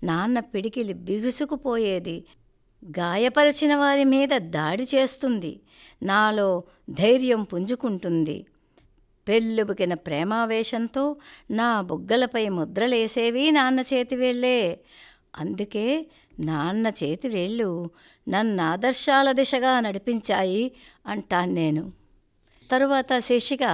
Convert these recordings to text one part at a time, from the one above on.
నాన్న పిడికిలి బిగుసుకుపోయేది గాయపరిచిన వారి మీద దాడి చేస్తుంది నాలో ధైర్యం పుంజుకుంటుంది పెళ్ళుబుకిన ప్రేమావేశంతో నా బుగ్గలపై ముద్రలేసేవి నాన్న చేతి వేళ్ళే అందుకే నాన్న చేతి వేళ్ళు నన్ను ఆదర్శాల దిశగా నడిపించాయి అంటాను నేను తరువాత శీర్షిక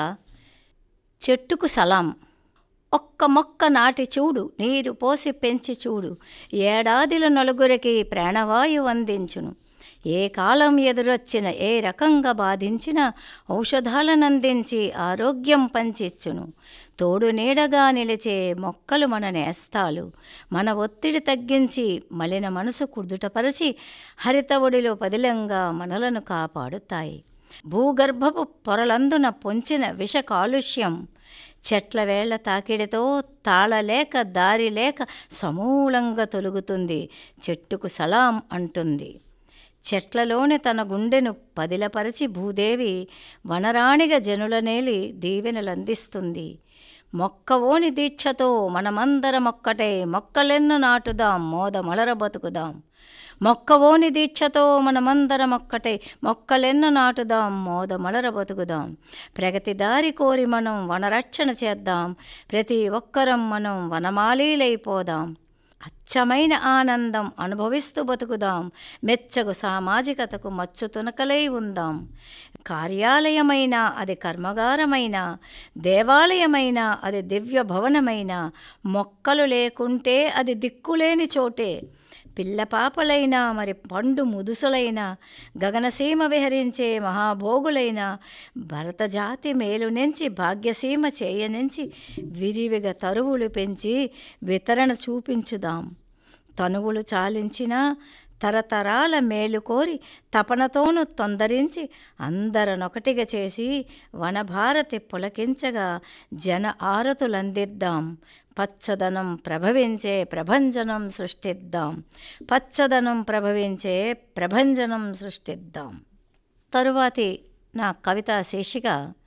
చెట్టుకు సలాం ఒక్క మొక్క నాటి చూడు నీరు పోసి పెంచి చూడు ఏడాదిలో నలుగురికి ప్రాణవాయువు అందించును ఏ కాలం ఎదురొచ్చిన ఏ రకంగా బాధించిన ఔషధాలనందించి ఆరోగ్యం పంచిచ్చును తోడు నీడగా నిలిచే మొక్కలు మన నేస్తాలు మన ఒత్తిడి తగ్గించి మలిన మనసు కుదుటపరచి హరిత ఒడిలో పదిలంగా మనలను కాపాడుతాయి భూగర్భపు పొరలందున పొంచిన విష కాలుష్యం చెట్ల వేళ్ల తాకిడితో తాళలేక దారి లేక సమూలంగా తొలుగుతుంది చెట్టుకు సలాం అంటుంది చెట్లలోని తన గుండెను పదిలపరిచి భూదేవి వనరాణిగా జనులనేలి దీవెనలందిస్తుంది మొక్కవోని దీక్షతో మనమందరం ఒక్కటే మొక్కలెన్ను నాటుదాం మోదమలర బతుకుదాం మొక్కవోని దీక్షతో మనమందరం ఒక్కటే మొక్కలెన్ను నాటుదాం మోదమలర బతుకుదాం ప్రగతి దారి కోరి మనం వనరక్షణ చేద్దాం ప్రతి ఒక్కరం మనం వనమాలీలైపోదాం అచ్చమైన ఆనందం అనుభవిస్తూ బతుకుదాం మెచ్చగు సామాజికతకు మచ్చు తునకలై ఉందాం కార్యాలయమైన అది కర్మగారమైన దేవాలయమైన అది దివ్య భవనమైన మొక్కలు లేకుంటే అది దిక్కులేని చోటే పిల్లపాపలైన మరి పండు ముదుసులైన గగనసీమ విహరించే మహాభోగులైన భరతజాతి మేలునెంచి భాగ్యసీమ చేయనెంచి విరివిగా తరువులు పెంచి వితరణ చూపించుదాం తనువులు చాలించిన తరతరాల మేలు కోరి తపనతోనూ తొందరించి అందరనొకటిగా చేసి వనభారతి పులకించగా జన ఆరతులందిద్దాం పచ్చదనం ప్రభవించే ప్రభంజనం సృష్టిద్దాం పచ్చదనం ప్రభవించే ప్రభంజనం సృష్టిద్దాం తరువాతి నా కవితా శీర్షిక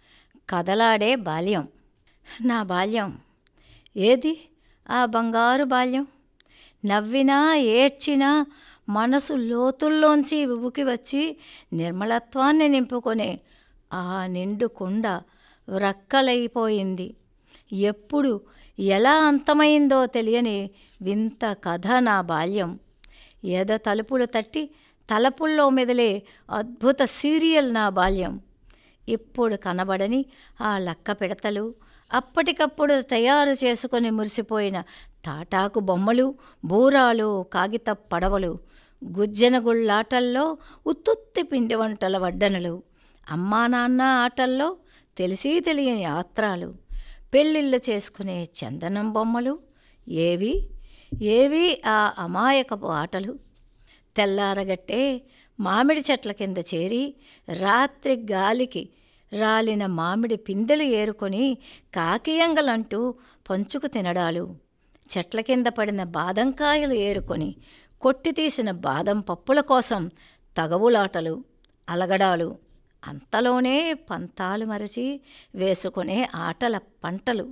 కదలాడే బాల్యం నా బాల్యం ఏది ఆ బంగారు బాల్యం నవ్వినా ఏడ్చినా మనసు లోతుల్లోంచి ఉబుకి వచ్చి నిర్మలత్వాన్ని నింపుకొనే ఆ నిండు కుండ వ్రక్కలైపోయింది ఎప్పుడు ఎలా అంతమైందో తెలియని వింత కథ నా బాల్యం ఎద తలుపులు తట్టి తలపుల్లో మెదిలే అద్భుత సీరియల్ నా బాల్యం ఇప్పుడు కనబడని ఆ లక్క పిడతలు అప్పటికప్పుడు తయారు చేసుకొని మురిసిపోయిన తాటాకు బొమ్మలు బూరాలు కాగిత పడవలు గుజ్జన గుళ్ళాటల్లో ఉత్తుత్తి పిండి వంటల వడ్డనలు అమ్మా నాన్న ఆటల్లో తెలిసి తెలియని ఆత్రాలు పెళ్ళిళ్ళు చేసుకునే చందనం బొమ్మలు ఏవి ఏవి ఆ అమాయకపు ఆటలు తెల్లారగట్టే మామిడి చెట్ల కింద చేరి రాత్రి గాలికి రాలిన మామిడి పిందెలు ఏరుకొని కాకియంగలంటూ పంచుకు తినడాలు చెట్ల కింద పడిన బాదంకాయలు ఏరుకొని కొట్టి తీసిన బాదం పప్పుల కోసం తగవులాటలు అలగడాలు అంతలోనే పంతాలు మరచి వేసుకునే ఆటల పంటలు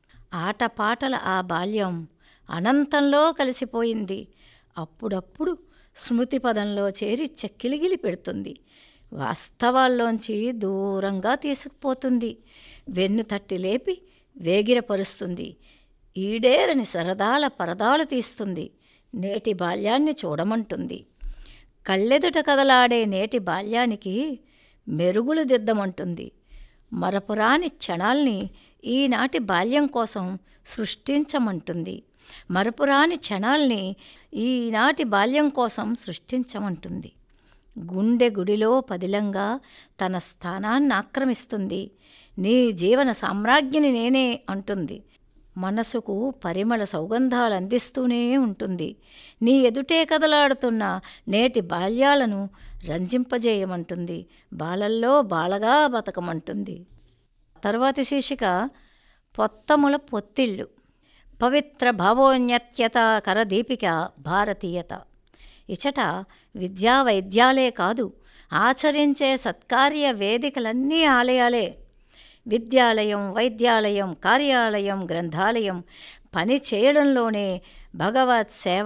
ఆటపాటల ఆ బాల్యం అనంతంలో కలిసిపోయింది అప్పుడప్పుడు స్మృతి పదంలో చేరి చెక్కిలిగిలి పెడుతుంది వాస్తవాల్లోంచి దూరంగా తీసుకుపోతుంది వెన్ను తట్టి లేపి వేగిరపరుస్తుంది ఈడేరని సరదాల పరదాలు తీస్తుంది నేటి బాల్యాన్ని చూడమంటుంది కళ్ళెదుట కదలాడే నేటి బాల్యానికి మెరుగులు దిద్దమంటుంది మరపురాని క్షణాల్ని ఈనాటి బాల్యం కోసం సృష్టించమంటుంది మరపురాని క్షణాల్ని ఈనాటి బాల్యం కోసం సృష్టించమంటుంది గుండె గుడిలో పదిలంగా తన స్థానాన్ని ఆక్రమిస్తుంది నీ జీవన సామ్రాజ్ఞిని నేనే అంటుంది మనసుకు పరిమళ సౌగంధాలు అందిస్తూనే ఉంటుంది నీ ఎదుటే కదలాడుతున్న నేటి బాల్యాలను రంజింపజేయమంటుంది బాలల్లో బాలగా బతకమంటుంది తరువాతి శీర్షిక పొత్తముల పొత్తిళ్ళు పవిత్ర భావోన్నత్యత కరదీపిక భారతీయత ఇచట విద్యా వైద్యాలే కాదు ఆచరించే సత్కార్య వేదికలన్నీ ఆలయాలే విద్యాలయం వైద్యాలయం కార్యాలయం గ్రంథాలయం పని చేయడంలోనే భగవత్ సేవ